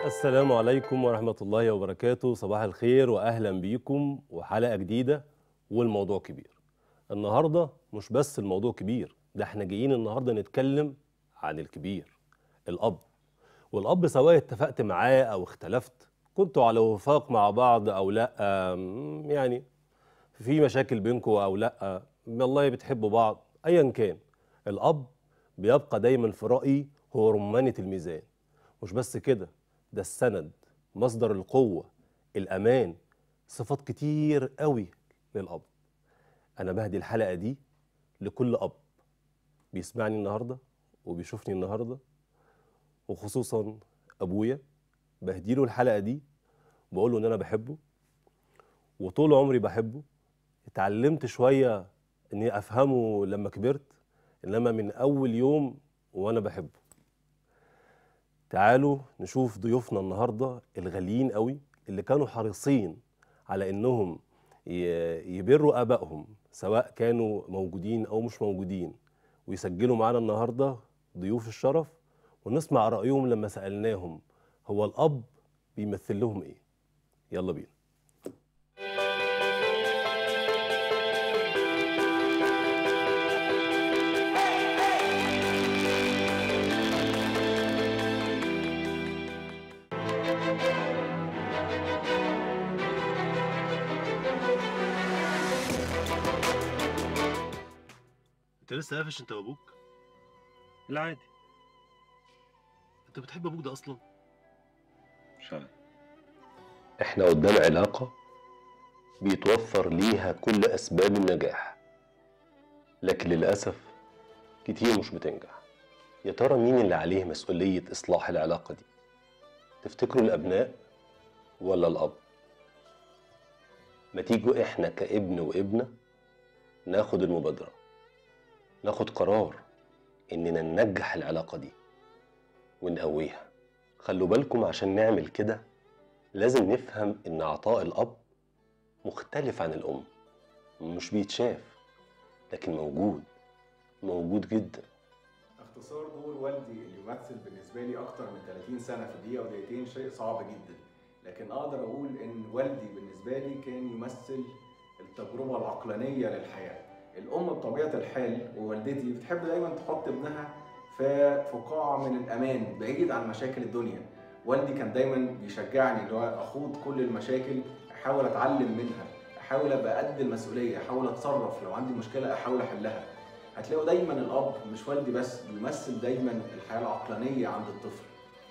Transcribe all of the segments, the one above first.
السلام عليكم ورحمة الله وبركاته صباح الخير وأهلا بيكم وحلقة جديدة والموضوع كبير النهاردة مش بس الموضوع كبير ده احنا جايين النهاردة نتكلم عن الكبير الأب والأب سواء اتفقت معاه أو اختلفت كنتوا على وفاق مع بعض أو لأ أم، يعني في مشاكل بينكم أو لأ والله بتحبوا بعض أيا كان الأب بيبقى دايما في رأيي هو رمانة الميزان مش بس كده ده السند مصدر القوة الأمان صفات كتير قوي للأب أنا بهدي الحلقة دي لكل أب بيسمعني النهاردة وبيشوفني النهاردة وخصوصا أبويا بهديله الحلقة دي بقوله إن أنا بحبه وطول عمري بحبه اتعلمت شوية إني أفهمه لما كبرت إنما من أول يوم وأنا بحبه تعالوا نشوف ضيوفنا النهارده الغاليين قوي اللي كانوا حريصين على انهم ي- يبروا ابائهم سواء كانوا موجودين او مش موجودين ويسجلوا معانا النهارده ضيوف الشرف ونسمع رايهم لما سالناهم هو الاب بيمثل لهم ايه يلا بينا انت لسه قافش انت وابوك لا عادي انت بتحب ابوك ده اصلا مش عارف احنا قدام علاقة بيتوفر ليها كل أسباب النجاح لكن للأسف كتير مش بتنجح يا ترى مين اللي عليه مسؤولية إصلاح العلاقة دي؟ تفتكروا الأبناء ولا الأب؟ ما تيجوا إحنا كابن وابنة ناخد المبادرة ناخد قرار إننا ننجح العلاقة دي ونقويها خلوا بالكم عشان نعمل كده لازم نفهم إن عطاء الأب مختلف عن الأم مش بيتشاف لكن موجود موجود جدا اختصار دور والدي اللي يمثل بالنسبة لي أكتر من 30 سنة في دقيقة ودقيقتين شيء صعب جدا لكن أقدر أقول إن والدي بالنسبة لي كان يمثل التجربة العقلانية للحياة الأم بطبيعة الحال ووالدتي بتحب دايما تحط ابنها في فقاعة من الأمان بعيد عن مشاكل الدنيا والدي كان دايما بيشجعني اللي هو أخوض كل المشاكل أحاول أتعلم منها أحاول أبقى قد المسؤولية أحاول أتصرف لو عندي مشكلة أحاول أحلها هتلاقوا دايما الاب مش والدي بس بيمثل دايما الحياه العقلانيه عند الطفل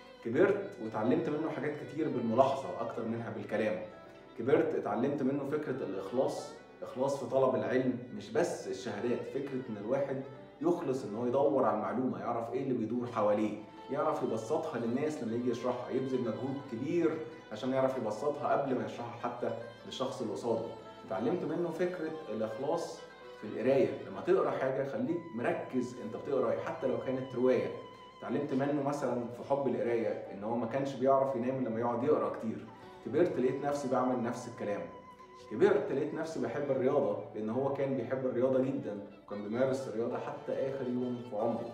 كبرت واتعلمت منه حاجات كتير بالملاحظه اكتر منها بالكلام كبرت اتعلمت منه فكره الاخلاص اخلاص في طلب العلم مش بس الشهادات فكره ان الواحد يخلص ان هو يدور على المعلومه يعرف ايه اللي بيدور حواليه يعرف يبسطها للناس لما يجي يشرحها يبذل مجهود كبير عشان يعرف يبسطها قبل ما يشرحها حتى للشخص اللي قصاده اتعلمت منه فكره الاخلاص في القرايه لما تقرا حاجه خليك مركز انت بتقرا ايه حتى لو كانت روايه اتعلمت منه مثلا في حب القرايه ان هو ما كانش بيعرف ينام لما يقعد يقرا كتير كبرت لقيت نفسي بعمل نفس الكلام كبرت لقيت نفسي بحب الرياضه لان هو كان بيحب الرياضه جدا وكان بيمارس الرياضه حتى اخر يوم في عمره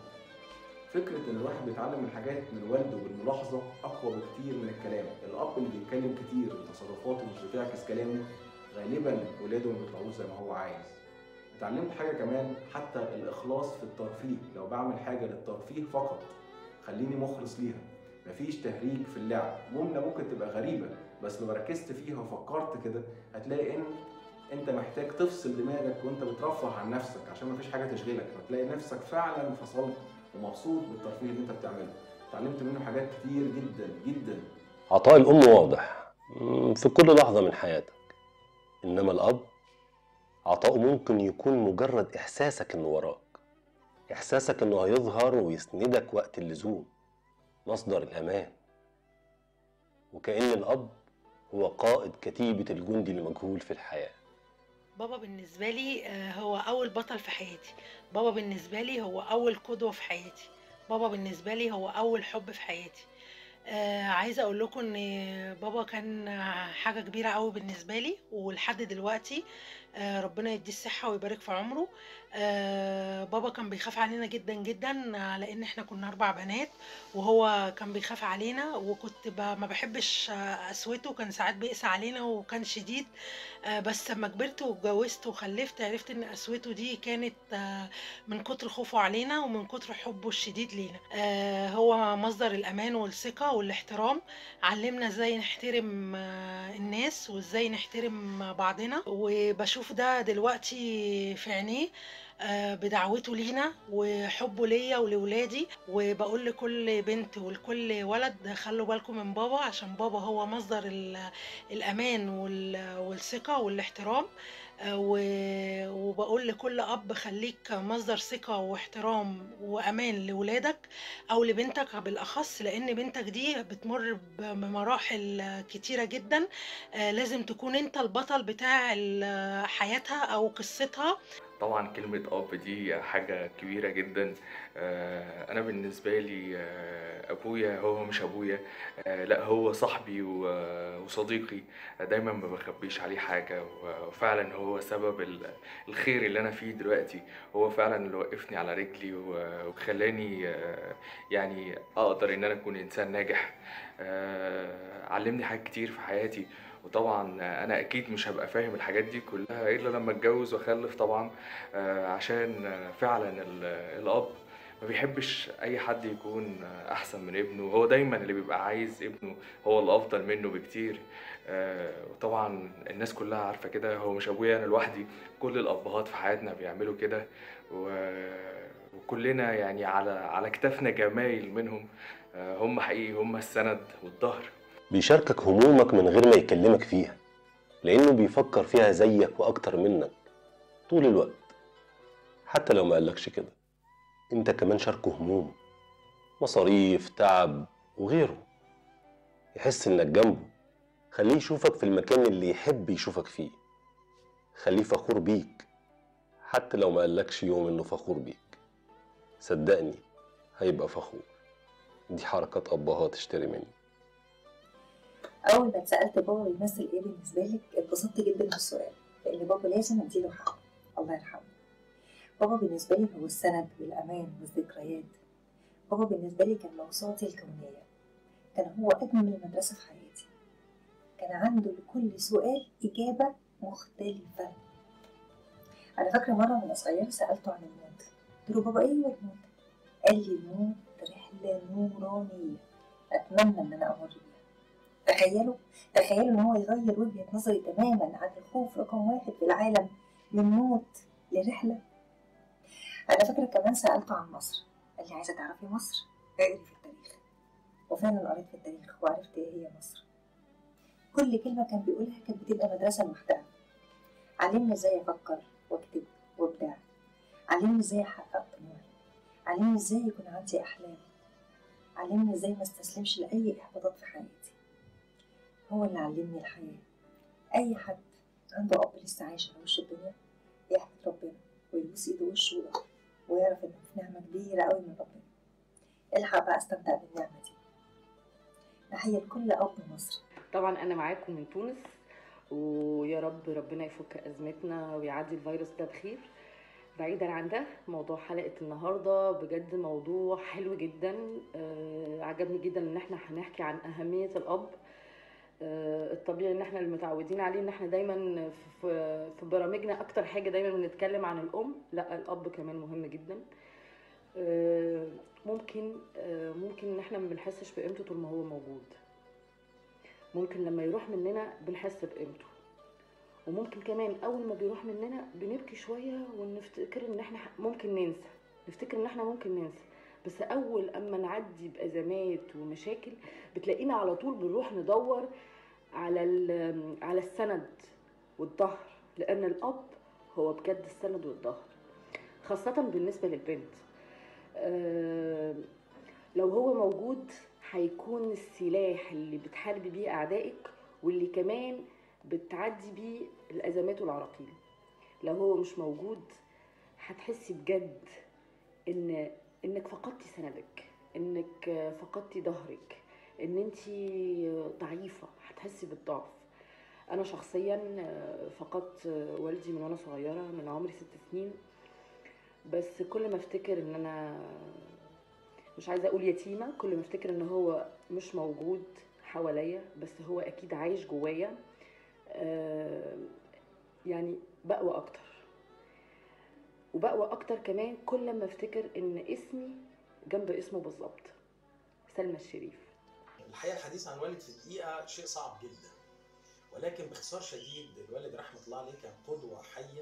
فكرة إن الواحد بيتعلم الحاجات من والده بالملاحظة أقوى بكتير من الكلام، الأب اللي بيتكلم كتير وتصرفاته مش بتعكس كلامه غالبا ولاده ما بيطلعوش زي ما هو عايز. اتعلمت حاجة كمان حتى الإخلاص في الترفيه لو بعمل حاجة للترفيه فقط خليني مخلص ليها مفيش تهريج في اللعب جملة ممكن تبقى غريبة بس لو ركزت فيها وفكرت كده هتلاقي إن أنت محتاج تفصل دماغك وأنت بترفه عن نفسك عشان مفيش حاجة تشغلك هتلاقي نفسك فعلا فصلت ومبسوط بالترفيه اللي أنت بتعمله اتعلمت منه حاجات كتير جدا جدا عطاء الأم واضح مم، في كل لحظة من حياتك إنما الأب عطاؤه ممكن يكون مجرد إحساسك إنه وراك إحساسك إنه هيظهر ويسندك وقت اللزوم مصدر الأمان وكأن الأب هو قائد كتيبة الجندي المجهول في الحياة بابا بالنسبة لي آه، هو أول بطل في حياتي بابا بالنسبة لي هو أول قدوة في حياتي بابا بالنسبة لي هو أول حب في حياتي آه عايزة أقول لكم إن بابا كان حاجة كبيرة أوي بالنسبة لي ولحد دلوقتي آه، ربنا يديه الصحة ويبارك في عمره آه، بابا كان بيخاف علينا جدا جدا آه، لان احنا كنا اربع بنات وهو كان بيخاف علينا وكنت ب... ما بحبش آه، قسوته كان ساعات بيقسى علينا وكان شديد آه، بس لما كبرت واتجوزت وخلفت عرفت ان قسوته دي كانت آه، من كتر خوفه علينا ومن كتر حبه الشديد لينا آه، هو مصدر الامان والثقة والاحترام علمنا ازاي نحترم آه، الناس وازاي نحترم بعضنا وبشوف ده دلوقتي في عينيه آه، بدعوته لينا وحبه ليا ولولادي وبقول لكل بنت ولكل ولد خلوا بالكم من بابا عشان بابا هو مصدر ال- الأمان وال- والثقة والاحترام آه، و- وبقول لكل أب خليك مصدر ثقة واحترام وأمان لولادك أو لبنتك بالأخص لأن بنتك دي بتمر بمراحل كتيرة جدا آه، لازم تكون أنت البطل بتاع ال- حياتها أو قصتها طبعا كلمة أب دي حاجة كبيرة جدا آه، أنا بالنسبة لي آه، أبويا هو مش أبويا آه، لا هو صاحبي و- وصديقي دايما ما بخبيش عليه حاجة وفعلا هو سبب ال- الخير اللي أنا فيه دلوقتي هو فعلا اللي وقفني على رجلي و- وخلاني آه، يعني أقدر إن أنا أكون إنسان ناجح آه، علمني حاجات كتير في حياتي وطبعا انا اكيد مش هبقى فاهم الحاجات دي كلها الا لما اتجوز واخلف طبعا آه، عشان آه، فعلا ال- الاب ما بيحبش اي حد يكون آه، احسن من ابنه هو دايما اللي بيبقى عايز ابنه هو الافضل منه بكتير آه، وطبعا الناس كلها عارفه كده هو مش ابويا انا لوحدي كل الابهات في حياتنا بيعملوا كده و- وكلنا يعني على على كتافنا جمايل منهم آه، هم حقيقي هم السند والظهر بيشاركك همومك من غير ما يكلمك فيها لأنه بيفكر فيها زيك وأكتر منك طول الوقت حتى لو ما قالكش كده انت كمان شاركه هموم مصاريف تعب وغيره يحس انك جنبه خليه يشوفك في المكان اللي يحب يشوفك فيه خليه فخور بيك حتى لو ما قالكش يوم انه فخور بيك صدقني هيبقى فخور دي حركات ابهات اشتري مني أول ما اتسألت بابا بيمثل إيه بالنسبة لك اتبسطت جدا بالسؤال لأن بابا لازم أديله حقه الله يرحمه بابا بالنسبة لي هو السند والأمان والذكريات بابا بالنسبة لي كان موسوعتي الكونية كان هو أجمل مدرسة في حياتي كان عنده لكل سؤال إجابة مختلفة أنا فاكرة مرة وأنا صغيرة سألته عن الموت قلت له بابا إيه هو الموت؟ قال لي الموت رحلة نورانية أتمنى إن أنا أمر بيها تخيلوا تخيلوا ان هو يغير وجهة نظري تماما عن الخوف رقم واحد في العالم من موت لرحلة انا فاكرة كمان سألته عن مصر قال لي عايزة تعرفي مصر اقري في التاريخ وفعلا قريت في التاريخ وعرفت ايه هي مصر كل كلمة كان بيقولها كانت بتبقى مدرسة لوحدها علمني ازاي افكر واكتب وابداع علمني ازاي احقق طموحي علمني ازاي يكون عندي احلام علمني ازاي ما استسلمش لاي احباطات في حياتي هو اللي علمني الحياة أي حد عنده أب لسه عايش على وش الدنيا يحمد ربنا ويبوس إيده وشه وظهره ويعرف إنه في نعمة كبيرة أوي من ربنا الحق بقى استمتع بالنعمة دي تحية لكل أب مصري طبعا انا معاكم من تونس ويا رب ربنا يفك ازمتنا ويعدي الفيروس ده بخير بعيدا عن ده موضوع حلقه النهارده بجد موضوع حلو جدا آه عجبني جدا ان احنا هنحكي عن اهميه الاب آه الطبيعي ان احنا المتعودين عليه ان احنا دايما في في برامجنا اكتر حاجه دايما بنتكلم عن الام لا الاب كمان مهم جدا آه ممكن آه ممكن ان احنا ما بنحسش بقيمته طول ما هو موجود ممكن لما يروح مننا بنحس بقيمته وممكن كمان اول ما بيروح مننا بنبكي شويه ونفتكر ان احنا ممكن ننسى نفتكر ان احنا ممكن ننسى بس اول اما نعدي بازمات ومشاكل بتلاقينا على طول بنروح ندور على ال- على السند والظهر لان الاب هو بجد السند والظهر خاصه بالنسبه للبنت آه، لو هو موجود هيكون السلاح اللي بتحاربي بيه اعدائك واللي كمان بتعدي بيه الازمات والعراقيل لو هو مش موجود هتحسي بجد ان انك فقدتي سندك انك فقدتي ظهرك ان انت ضعيفه هتحسي بالضعف انا شخصيا آه، فقدت آه، والدي من وانا صغيره من عمري ست سنين بس كل ما افتكر ان انا مش عايزه اقول يتيمه كل ما افتكر ان هو مش موجود حواليا بس هو اكيد عايش جوايا آه، يعني بقوى اكتر وبقوى اكتر كمان كل ما افتكر ان اسمي جنب اسمه بالظبط سلمى الشريف الحقيقه الحديث عن والد في دقيقه شيء صعب جدا ولكن باختصار شديد الوالد رحمه الله عليه كان قدوه حيه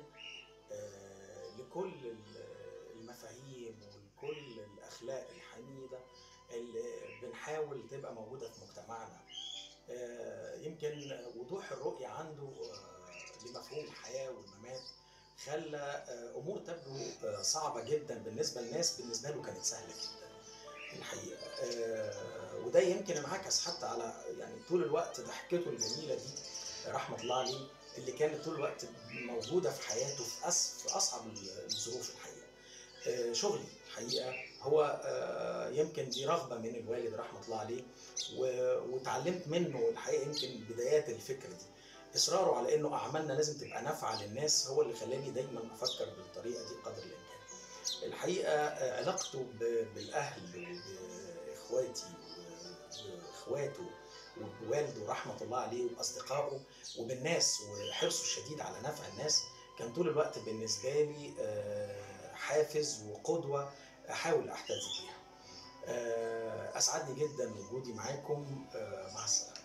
آه، لكل ال- المفاهيم ولكل الاخلاق الحميده اللي بنحاول تبقى موجوده في مجتمعنا آه، يمكن وضوح الرؤيه عنده آه، لمفهوم الحياه والممات خلى آه، امور تبدو آه، صعبه جدا بالنسبه للناس بالنسبه له كانت سهله جدا الحقيقه آه، وده يمكن انعكس حتى على يعني طول الوقت ضحكته الجميله دي رحمه الله عليه اللي كانت طول الوقت موجوده في حياته في, أس في اصعب الظروف الحقيقه آه، شغلي الحقيقه هو آه، يمكن دي رغبه من الوالد رحمه الله عليه و- واتعلمت منه الحقيقه يمكن بدايات الفكره دي اصراره على انه اعمالنا لازم تبقى نافعه للناس هو اللي خلاني دايما افكر بالطريقه دي قدر الامكان الحقيقه آه، علاقته ب- بالاهل وباخواتي واخواته وبوالده رحمه الله عليه وباصدقائه وبالناس وحرصه الشديد على نفع الناس كان طول الوقت بالنسبه لي آه، حافز وقدوه احاول احتذي بيها آه، اسعدني جدا وجودي معاكم آه، مع السلامه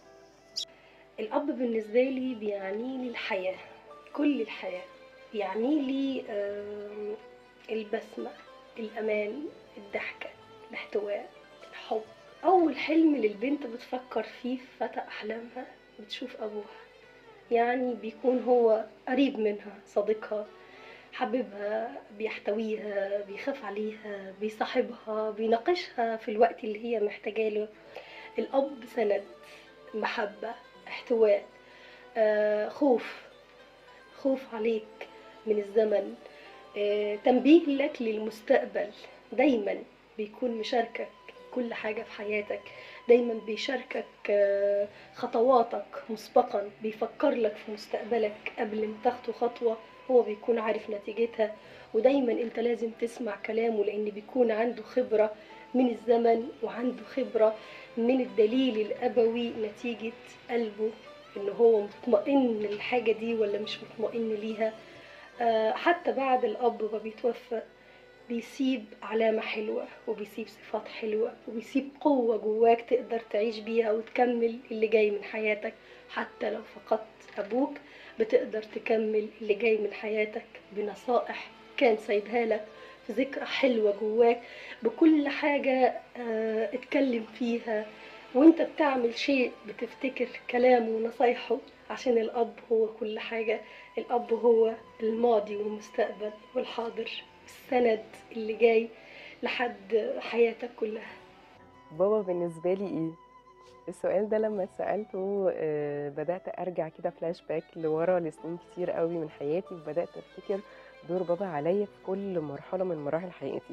الأب بالنسبة لي بيعني لي الحياة كل الحياة بيعني لي آم، البسمة الأمان الضحكة الاحتواء الحب أول حلم للبنت بتفكر فيه في فتى أحلامها بتشوف أبوها يعني بيكون هو قريب منها صديقها حبيبها بيحتويها بيخاف عليها بيصاحبها بيناقشها في الوقت اللي هي محتاجة له الأب سند محبة احتواء آه، خوف خوف عليك من الزمن آه، تنبيه لك للمستقبل دايما بيكون مشاركك كل حاجة في حياتك دايما بيشاركك آه، خطواتك مسبقا بيفكر لك في مستقبلك قبل ما تاخده خطوة هو بيكون عارف نتيجتها ودايما انت لازم تسمع كلامه لان بيكون عنده خبرة من الزمن وعنده خبرة من الدليل الأبوي نتيجة قلبه إن هو مطمئن للحاجة دي ولا مش مطمئن ليها آه، حتى بعد الأب ما بيتوفى بيسيب علامة حلوة وبيسيب صفات حلوة وبيسيب قوة جواك تقدر تعيش بيها وتكمل اللي جاي من حياتك حتى لو فقدت أبوك بتقدر تكمل اللي جاي من حياتك بنصائح كان سايبها لك في ذكرى حلوة جواك بكل حاجة آه، اتكلم فيها وانت بتعمل شيء بتفتكر كلامه ونصايحه عشان الأب هو كل حاجة الأب هو الماضي والمستقبل والحاضر السند اللي جاي لحد حياتك كلها بابا بالنسبة لي ايه؟ السؤال ده لما اتسألته آه، بدأت أرجع كده فلاش باك لورا لسنين كتير قوي من حياتي وبدأت أفتكر دور بابا عليا في كل مرحلة من مراحل حياتي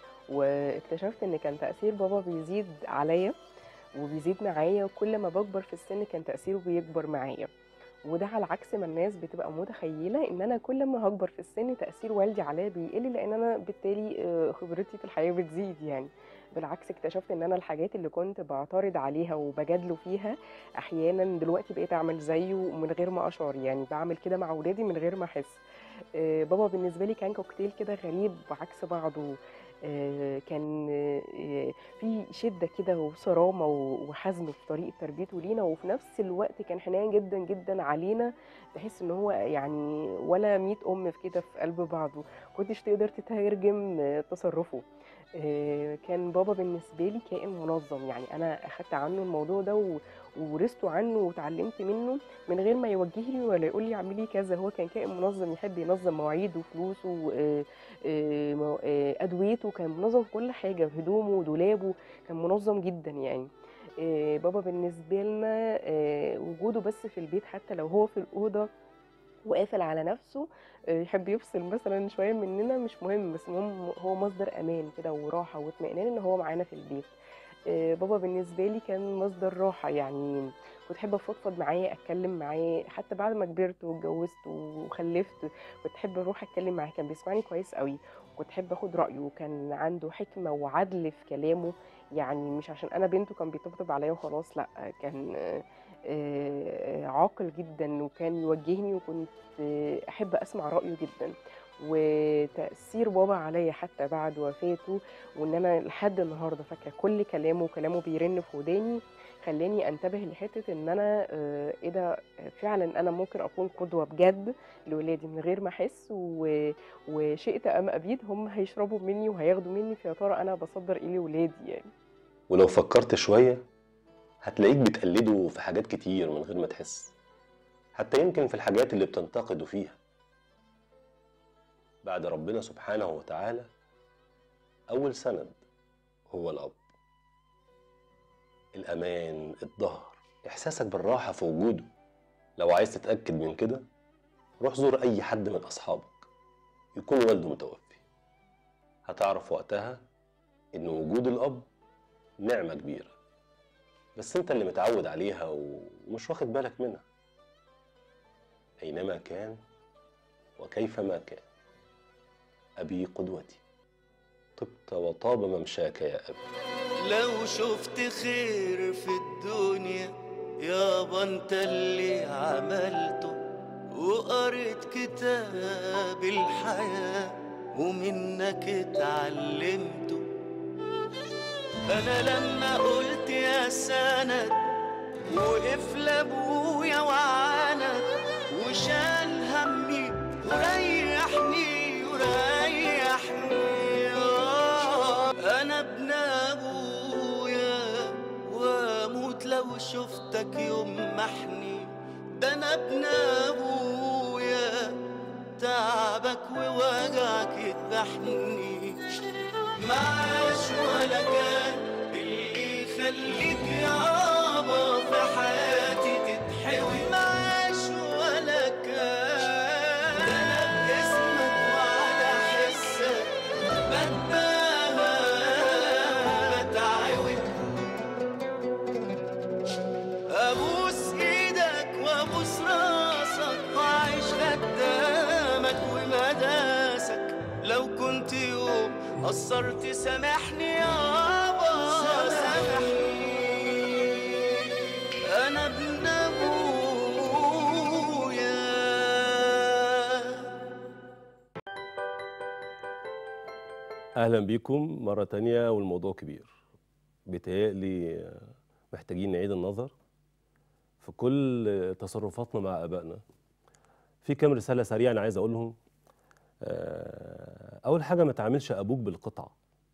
واكتشفت إن كان تأثير بابا بيزيد عليا وبيزيد معايا وكل ما بكبر في السن كان تأثيره بيكبر معايا وده على عكس ما الناس بتبقى متخيلة ان انا كل ما هكبر في السن تأثير والدي عليا بيقل لان انا بالتالي آه، خبرتي في الحياة بتزيد يعني بالعكس اكتشفت ان انا الحاجات اللي كنت بعترض عليها وبجادله فيها احيانا دلوقتي بقيت اعمل زيه من غير ما اشعر يعني بعمل كده مع اولادي من غير ما احس آه، بابا بالنسبه لي كان كوكتيل كده غريب وعكس بعضه آه، كان آه، في شده كده وصرامه وحزم في طريقه تربيته لينا وفي نفس الوقت كان حنين جدا جدا علينا تحس ان هو يعني ولا مئة ام في كده في قلب بعضه كنتش تقدر تترجم آه، تصرفه آه، كان بابا بالنسبه لي كائن منظم يعني انا اخدت عنه الموضوع ده و- وورثته عنه وتعلمت منه من غير ما يوجه لي ولا يقول لي اعملي كذا هو كان كائن منظم يحب ينظم مواعيده وفلوسه آه، آه، مو- آه، ادويته كان منظم في كل حاجه هدومه ودولابه كان منظم جدا يعني آه، بابا بالنسبه لنا آه، وجوده بس في البيت حتى لو هو في الاوضه وقافل على نفسه آه، يحب يفصل مثلا شويه مننا مش مهم بس المهم هو مصدر امان كده وراحه واطمئنان ان هو معانا في البيت آه، بابا بالنسبة لي كان مصدر راحة يعني كنت أحب أفضفض معاه أتكلم معاه حتى بعد ما كبرت واتجوزت وخلفت كنت أحب أروح أتكلم معاه كان بيسمعني كويس قوي كنت أحب أخد رأيه وكان عنده حكمة وعدل في كلامه يعني مش عشان أنا بنته كان بيطبطب عليا وخلاص لأ كان آه، آه، عاقل جدا وكان يوجهني وكنت آه، أحب أسمع رأيه جدا وتأثير بابا عليا حتى بعد وفاته وان انا لحد النهارده فاكره كل كلامه وكلامه بيرن في وداني خلاني انتبه لحته ان انا آه، ايه ده فعلا انا ممكن اكون قدوه بجد لولادي من غير ما احس و- وشئت ام ابيد هم هيشربوا مني وهياخدوا مني فيا ترى انا بصدر ايه لولادي يعني ولو فكرت شوية هتلاقيك بتقلده في حاجات كتير من غير ما تحس حتى يمكن في الحاجات اللي بتنتقده فيها بعد ربنا سبحانه وتعالى أول سند هو الأب الأمان الظهر إحساسك بالراحة في وجوده لو عايز تتأكد من كده روح زور أي حد من أصحابك يكون والده متوفي هتعرف وقتها إن وجود الأب نعمة كبيرة بس أنت اللي متعود عليها ومش واخد بالك منها أينما كان وكيفما كان أبي قدوتي طبت وطاب ممشاك يا أبي لو شفت خير في الدنيا يابا انت اللي عملته وقريت كتاب الحياة ومنك اتعلمته انا لما قلت يا سند وقف لابويا وعاند وشال همي وريحني وريحني آه، انا ابن ابويا واموت لو شفتك يوم محني ده انا ابن ابويا تعبك ووجعك يذبحني معاش ولا كان اللي يخليك يابا في حياتي تتحوي معاش ولا كان ده انا باسمك وعلى حسك بتباهى بتعود ابوس ايدك وابوس راسك واعيش خدامك ومداسك لو كنت يوم قصرت سامحني يابا سامحني انا ابن ابويا أهلا بيكم مرة تانية والموضوع كبير بيتهيألي محتاجين نعيد النظر في كل تصرفاتنا مع آبائنا في كام رسالة سريعة أنا عايز أقولهم آه، أول حاجة ما تعاملش أبوك بالقطعة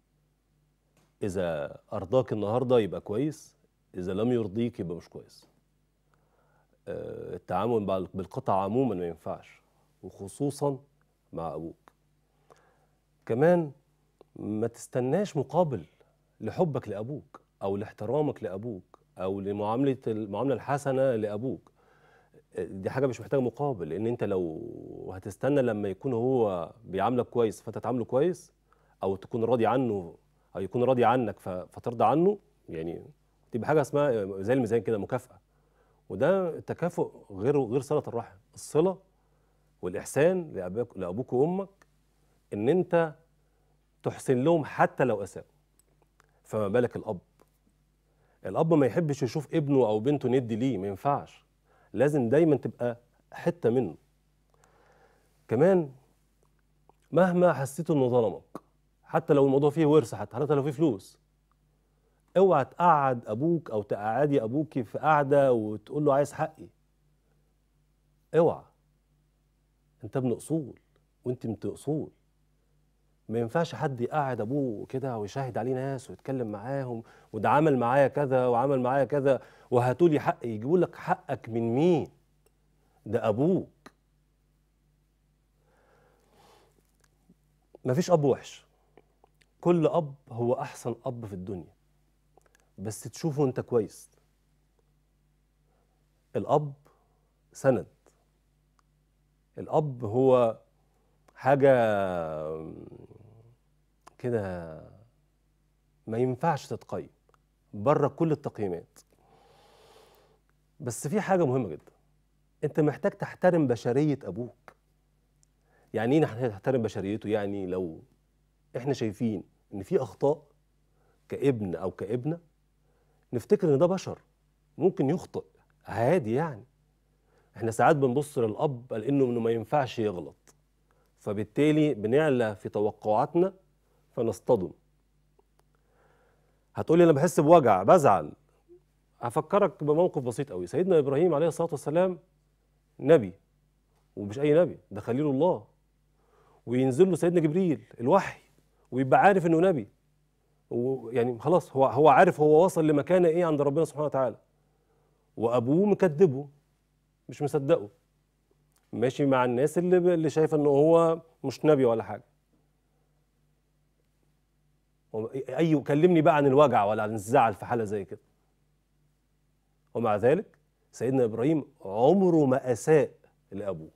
إذا أرضاك النهاردة يبقى كويس إذا لم يرضيك يبقى مش كويس آه، التعامل مع- بالقطع عموما ما ينفعش وخصوصا مع أبوك كمان ما تستناش مقابل لحبك لأبوك أو لاحترامك لأبوك أو لمعاملة المعاملة الحسنة لأبوك دي حاجة مش محتاجة مقابل لأن أنت لو هتستنى لما يكون هو بيعاملك كويس فأنت تعامله كويس أو تكون راضي عنه أو يكون راضي عنك ف- فترضى عنه يعني تبقى حاجة اسمها زي الميزان كده مكافأة وده تكافؤ غير غير صلة الرحم الصلة والإحسان لأباك لأبوك وأمك إن أنت تحسن لهم حتى لو أساءوا فما بالك الأب الأب ما يحبش يشوف ابنه أو بنته ند ليه ما ينفعش لازم دايما تبقى حتة منه كمان مهما حسيت انه ظلمك حتى لو الموضوع فيه ورث حتى حتى لو فيه فلوس اوعى تقعد ابوك او تقعدي ابوكي في قعده وتقول له عايز حقي اوعى انت ابن اصول وانت بنت اصول ما ينفعش حد يقعد ابوه كده ويشاهد عليه ناس ويتكلم معاهم وده عمل معايا كذا وعمل معايا كذا وهاتوا لي حقي يجيبوا لك حقك من مين ده ابوك مفيش اب وحش كل اب هو احسن اب في الدنيا بس تشوفه انت كويس الاب سند الاب هو حاجه كده ما ينفعش تتقيم بره كل التقييمات بس في حاجه مهمه جدا انت محتاج تحترم بشريه ابوك يعني ايه نحترم بشريته يعني لو احنا شايفين ان في اخطاء كابن او كابنه نفتكر ان ده بشر ممكن يخطئ عادي يعني احنا ساعات بنبص للاب لانه انه ما ينفعش يغلط فبالتالي بنعلى في توقعاتنا فنصطدم هتقولي انا بحس بوجع بزعل هفكرك بموقف بسيط قوي سيدنا ابراهيم عليه الصلاه والسلام نبي ومش اي نبي ده خليل الله وينزل له سيدنا جبريل الوحي ويبقى عارف انه نبي ويعني خلاص هو هو عارف هو وصل لمكانه ايه عند ربنا سبحانه وتعالى وابوه مكذبه مش مصدقه ماشي مع الناس اللي اللي شايفه انه هو مش نبي ولا حاجه هو اي كلمني بقى عن الوجع ولا عن الزعل في حاله زي كده ومع ذلك سيدنا ابراهيم عمره ما اساء لابوه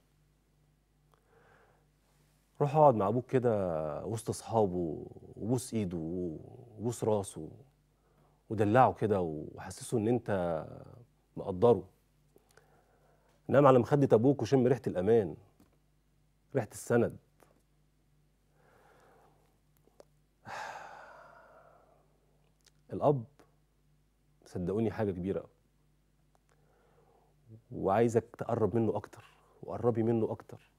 روح اقعد مع ابوك كده وسط اصحابه وبوس ايده وبوس راسه ودلعه كده وحسسه ان انت مقدره نام على مخدة ابوك وشم ريحة الامان ريحة السند الاب صدقوني حاجة كبيرة أوي وعايزك تقرب منه اكتر وقربي منه اكتر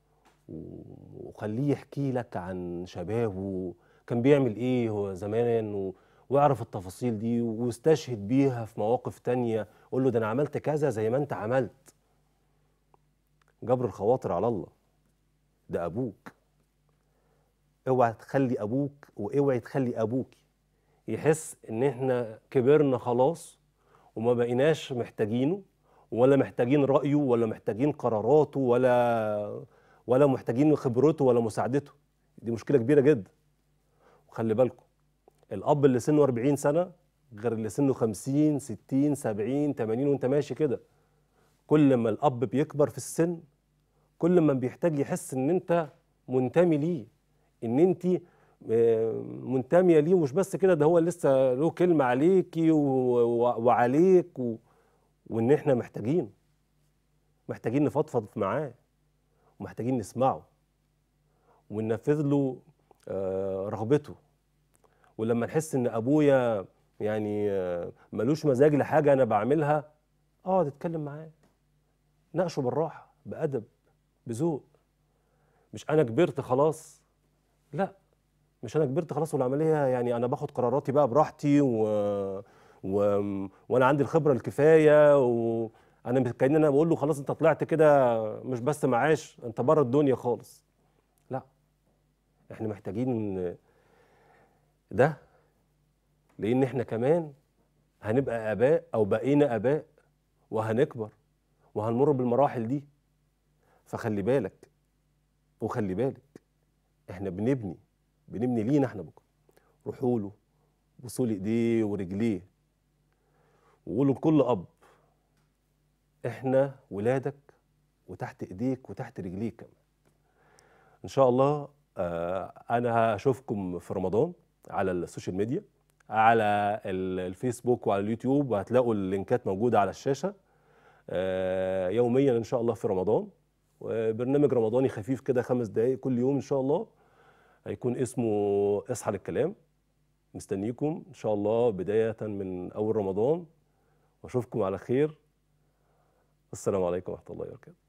وخليه يحكي لك عن شبابه كان بيعمل ايه هو زمان و... واعرف التفاصيل دي واستشهد بيها في مواقف تانية قول له ده انا عملت كذا زي ما انت عملت جبر الخواطر على الله ده ابوك اوعى تخلي ابوك واوعي تخلي ابوكي يحس ان احنا كبرنا خلاص وما بقيناش محتاجينه ولا محتاجين رايه ولا محتاجين قراراته ولا ولا محتاجين خبرته ولا مساعدته دي مشكله كبيره جدا وخلي بالكم الاب اللي سنه 40 سنه غير اللي سنه 50 60 70 80 وانت ماشي كده كل ما الاب بيكبر في السن كل ما بيحتاج يحس ان انت منتمي ليه ان انت منتميه ليه ومش بس كده ده هو لسه له كلمه عليكي وعليك و... وان احنا محتاجينه محتاجين نفضفض معاه ومحتاجين نسمعه وننفذ له رغبته ولما نحس ان ابويا يعني ملوش مزاج لحاجه انا بعملها اقعد اتكلم معاه ناقشه بالراحه بادب بذوق مش انا كبرت خلاص لا مش انا كبرت خلاص والعمليه يعني انا باخد قراراتي بقى براحتي و... و... وانا عندي الخبره الكفايه وانا كان انا بقول له خلاص انت طلعت كده مش بس معاش انت بره الدنيا خالص لا احنا محتاجين ده لان احنا كمان هنبقى اباء او بقينا اباء وهنكبر وهنمر بالمراحل دي فخلي بالك وخلي بالك احنا بنبني بنبني لينا احنا بكره روحوا له بصوا له ايديه ورجليه وقولوا لكل اب احنا ولادك وتحت ايديك وتحت رجليك كمان ان شاء الله آه انا هشوفكم في رمضان على السوشيال ميديا على الفيسبوك وعلى اليوتيوب وهتلاقوا اللينكات موجوده على الشاشه آه يوميا ان شاء الله في رمضان وبرنامج رمضاني خفيف كده خمس دقايق كل يوم ان شاء الله هيكون اسمه اصحى للكلام مستنيكم ان شاء الله بدايه من اول رمضان واشوفكم على خير السلام عليكم ورحمه الله وبركاته